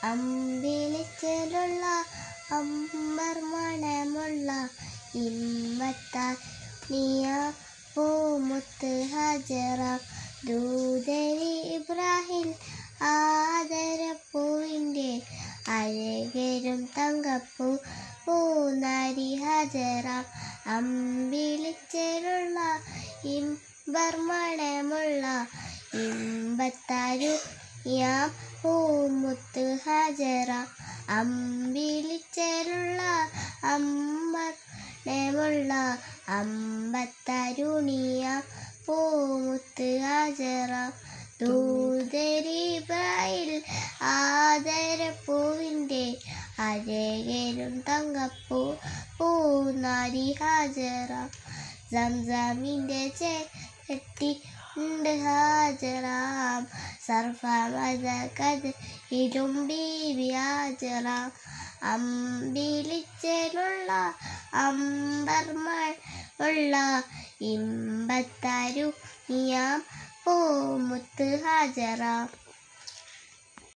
അമ്പിളിച്ചലുള്ള അമ്പർ മണമുള്ള ഇമ്പത്താൽ നീയ പൂമുത്ത് ഹജറ ദൂതരി ഇബ്രാഹിം ആദരപ്പൂവിൻ്റെ അഴകരും തങ്കപ്പൂ പൂനാരി ഹജറ അമ്പിളിച്ചലുള്ള ഇമ്പർമണമുള്ള ഇമ്പത്താരു യാം പൂമുത്ത് ഹജറ അമ്പിളിച്ചലുള്ള അമ്പർമണമുള്ള അമ്പത്തരുണിയാം പൂമുത്ത് ഹജറ ദൂതരിബ്രായിൽ ആദരപ്പൂവിൻ്റെ അരകരും തങ്കപ്പൂ പൂനാരി ഹാജറ സംസാമിൻ്റെ ചേട്ടി ഉണ്ട് ഹാജറാം സർഫ മത കഥ ഇടും ബീബി ഹാജറ അമ്പിളിച്ചലുള്ള അമ്പർമൾ ഉള്ള ഇമ്പത്തരു നിയാം പൂമുത്ത് ഹാജറ